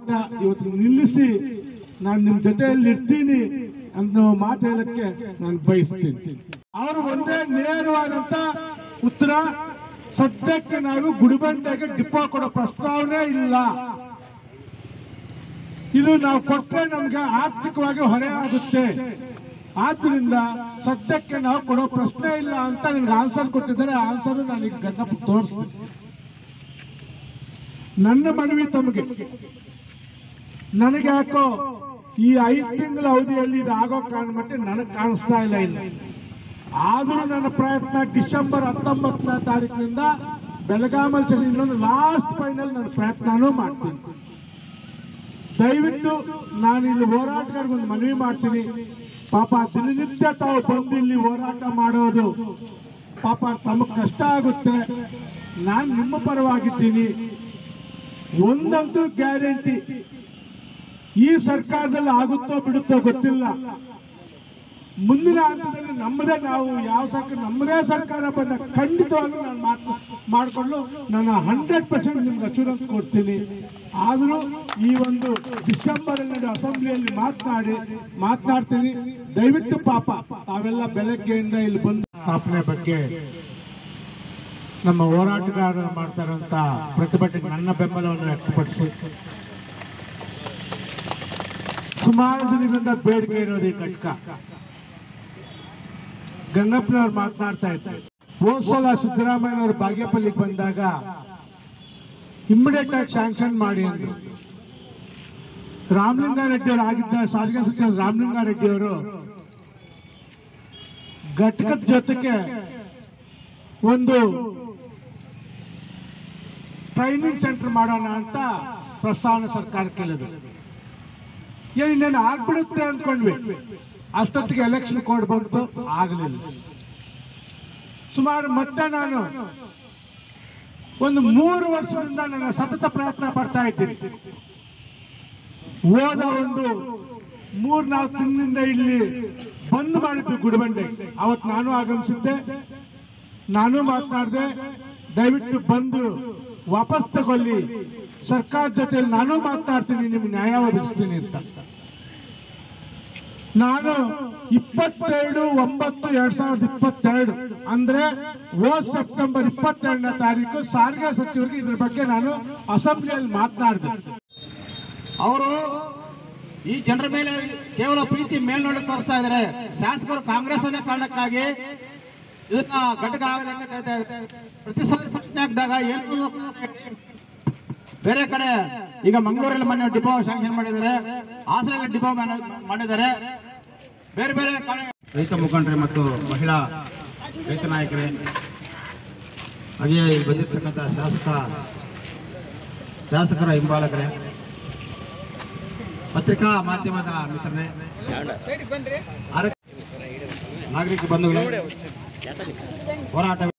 ಹೋರಾಟ ಇವತ್ತು ನಿಲ್ಲಿಸಿ ನಾನು ನಿಮ್ಮ ಜೊತೆಯಲ್ಲಿ ಇರ್ತೀನಿ ಅನ್ನೋ ಮಾತು ಹೇಳಕ್ಕೆ ನಾನು ಬಯಸ್ತೀನಿ ಅವರು ಒಂದೇ ನೇರವಾದಂತ ಉತ್ತರ ಸದ್ಯಕ್ಕೆ ನಾವು ಗುಡಿಬಂಡೆಗೆ ಡಿಪೋ ಕೊಡೋ ಪ್ರಸ್ತಾವನೆ ಇಲ್ಲ ಇದು ನಾವು ಕೊಟ್ಟರೆ ನಮ್ಗೆ ಆರ್ಥಿಕವಾಗಿ ಹೊರೆ ಆಗುತ್ತೆ ಆದ್ರಿಂದ ಸದ್ಯಕ್ಕೆ ನಾವು ಕೊಡೋ ಪ್ರಶ್ನೆ ಇಲ್ಲ ಅಂತ ನಿಮ್ಗೆ ಆನ್ಸರ್ ಕೊಟ್ಟಿದ್ದಾರೆ ಆನ್ಸರ್ ನನಗೆ ಗಂಗಪ್ಪ ತೋರಿಸ್ತೀನಿ ನನ್ನ ಮನವಿ ತಮಗೆ ನನಗೆ ಯಾಕೋ ಈ ಐದು ತಿಂಗಳ ಅವಧಿಯಲ್ಲಿ ಇದು ಆಗೋ ಕಾರಣ ಮಟ್ಟ ನನಗೆ ಕಾಣಿಸ್ತಾ ಇಲ್ಲ ಇಲ್ಲ ಆದರೂ ನನ್ನ ಪ್ರಯತ್ನ ಡಿಸೆಂಬರ್ ಹತ್ತೊಂಬತ್ತನೇ ತಾರೀಕಿನಿಂದ ಬೆಳಗಾಮಲ್ಲಿ ಸರಿ ಇನ್ನೊಂದು ಲಾಸ್ಟ್ ಫೈನಲ್ ನನ್ನ ಪ್ರಯತ್ನನೂ ಮಾಡ್ತೀನಿ ದಯವಿಟ್ಟು ನಾನು ಇಲ್ಲಿ ಹೋರಾಟಗಾರರಿಗೆ ಒಂದು ಮನವಿ ಮಾಡ್ತೀನಿ ಪಾಪ ದಿನನಿತ್ಯ ತಾವು ಬಂದು ಇಲ್ಲಿ ಹೋರಾಟ ಮಾಡೋದು ಪಾಪ ತಮಗೆ ಕಷ್ಟ ಆಗುತ್ತೆ ನಾನು ನಿಮ್ಮ ಪರವಾಗಿದ್ದೀನಿ ಒಂದಂತೂ ಗ್ಯಾರಂಟಿ ಈ ಸರ್ಕಾರದಲ್ಲಿ ಆಗುತ್ತೋ ಬಿಡುತ್ತೋ ಗೊತ್ತಿಲ್ಲ ಮುಂದಿನ ಹಂತದಲ್ಲಿ ನಮ್ಮದೇ ನಾವು ಯಾವ ಸರ್ಕಾರ ನಮ್ಮದೇ ಸರ್ಕಾರ ಬಂದ ಖಂಡಿತವಾಗ್ಲೂ ನಾನು ಮಾತು ಮಾಡಿಕೊಂಡು ನಾನು ಹಂಡ್ರೆಡ್ ಪರ್ಸೆಂಟ್ ನಿಮ್ಗೆ ಅಚೂರೆನ್ಸ್ ಕೊಡ್ತೀನಿ ಆದರೂ ಈ ಒಂದು ಡಿಸೆಂಬರ್ ಎರಡು ಅಸೆಂಬ್ಲಿಯಲ್ಲಿ ಮಾತನಾಡಿ ಮಾತನಾಡ್ತೀನಿ ದಯವಿಟ್ಟು ಪಾಪ ತಾವೆಲ್ಲ ಬೆಳಗ್ಗೆಯಿಂದ ಇಲ್ಲಿ ಬಂದು ಸ್ಥಾಪನೆ ಬಗ್ಗೆ ನಮ್ಮ ಹೋರಾಟಗಾರರು ಮಾಡ್ತಾರಂತ ಪ್ರತಿಭಟನೆ ನನ್ನ ಬೆಂಬಲವನ್ನು ವ್ಯಕ್ತಪಡಿಸಿ ಸುಮಾರು ದಿನದಿಂದ ಬೇಡಿಕೆ ಇರೋದು ಈ ಘಟಕ ಗಂಗಪ್ಪನವ್ರು ಮಾತನಾಡ್ತಾ ಇದ್ದಾರೆ ಹೋದ್ ಸಲ ಸಿದ್ದರಾಮಯ್ಯನವರು ಬಾಗೇಪಲ್ಲಿಗೆ ಬಂದಾಗ ಇಮಿಡಿಯೇಟ್ ಆಗಿ ಸ್ಯಾಂಕ್ಷನ್ ಮಾಡಿ ಅಂದ್ರು ರಾಮಲಿಂಗಾರೆಡ್ಡಿ ಅವರು ಆಗಿದ್ದ ಸಾರಿಗೆ ಸಚಿವ ರಾಮಲಿಂಗಾರೆಡ್ಡಿ ಅವರು ಘಟಕದ ಜೊತೆಗೆ ಒಂದು ಟ್ರೈನಿಂಗ್ ಸೆಂಟರ್ ಮಾಡೋಣ ಅಂತ ಪ್ರಸ್ತಾವನೆ ಸರ್ಕಾರ ಕೇಳಿದ್ರು ಏನು ಇನ್ನೇನು ಆಗ್ಬಿಡುತ್ತೆ ಅಂದ್ಕೊಂಡ್ವಿ ಅಷ್ಟೊತ್ತಿಗೆ ಎಲೆಕ್ಷನ್ ಕೋಡ್ ಬಂತು ಆಗಲಿಲ್ಲ ಸುಮಾರು ಮತ್ತೆ ನಾನು ಒಂದು ಮೂರು ವರ್ಷದಿಂದ ನನ್ನ ಸತತ ಪ್ರಯತ್ನ ಪಡ್ತಾ ಇದ್ದೀನಿ ಹೋದ ಒಂದು ಮೂರ್ನಾಲ್ಕು ತಿಂಗಳಿಂದ ಇಲ್ಲಿ ಬಂದ್ ಮಾಡಿದ್ವಿ ಗುಡಿಬಂಡೆ ಅವತ್ತು ನಾನು ಆಗಮಿಸಿದ್ದೆ ನಾನು ಮಾತನಾಡಿದೆ ದಯವಿಟ್ಟು ಬಂದು ವಾಪಸ್ ತಗೊಳ್ಳಿ ಸರ್ಕಾರ ಜೊತೆ ನಾನು ಮಾತನಾಡ್ತೀನಿ ನಿಮ್ಗೆ ನ್ಯಾಯ ಒದಗಿಸ್ತೀನಿ ಅಂತ ನಾನು ಇಪ್ಪತ್ತೆರಡು ಒಂಬತ್ತು ಎರಡ್ ಸಾವಿರದ ಇಪ್ಪತ್ತೆರಡು ಅಂದ್ರೆ ಹೋದ್ ಸೆಪ್ಟೆಂಬರ್ ಇಪ್ಪತ್ತೆರಡನೇ ತಾರೀಕು ಸಾರಿಗೆ ಸಚಿವರಿಗೆ ಇದ್ರ ಬಗ್ಗೆ ನಾನು ಅಸೆಂಬ್ಲಿಯಲ್ಲಿ ಮಾತನಾಡಿದೆ ಅವರು ಈ ಜನರ ಮೇಲೆ ಕೇವಲ ಪ್ರೀತಿ ಮೇಲ್ನೋಟ ತೋರಿಸ್ತಾ ಇದ್ದಾರೆ ಶಾಸಕರು ಕಾಂಗ್ರೆಸ್ ಅನ್ನೋ ಕಾರಣಕ್ಕಾಗಿ ಇದನ್ನ ಘಟಕ ಆಗಲಿ ಅಂತ ಹೇಳ್ತಾ ಇದ್ದಾರೆ. ಪ್ರತಿ ಸಾರಿ ಪ್ರಶ್ನೆ ಹಾಕಿದಾಗ ಏನು ಬೇರೆ ಕಡೆ ಈಗ ಮಂಗಳೂರಲ್ಲಿ ಮೊನ್ನೆ ಡಿಪೋ ಶಾಂಕ್ಷನ್ ಮಾಡಿದ್ದಾರೆ ಹಾಸನಲ್ಲಿ ಡಿಪೋ ಮಾಡಿದ್ದಾರೆ ಬೇರೆ ಬೇರೆ ಕಡೆ ರೈತ ಮುಖಂಡರೇ ಮತ್ತು ಮಹಿಳಾ ರೈತ ನಾಯಕರೇ ಹಾಗೆಯೇ ಇಲ್ಲಿ ಬಂದಿರತಕ್ಕಂಥ ಶಾಸಕ ಶಾಸಕರ ಹಿಂಬಾಲಕರೇ ಪತ್ರಿಕಾ ಮಾಧ್ಯಮದ ಮಿತ್ರರೇ ಆರ- ನಾಗರಿಕ ಬಂಧುಗಳೇ ಹೋರಾಟ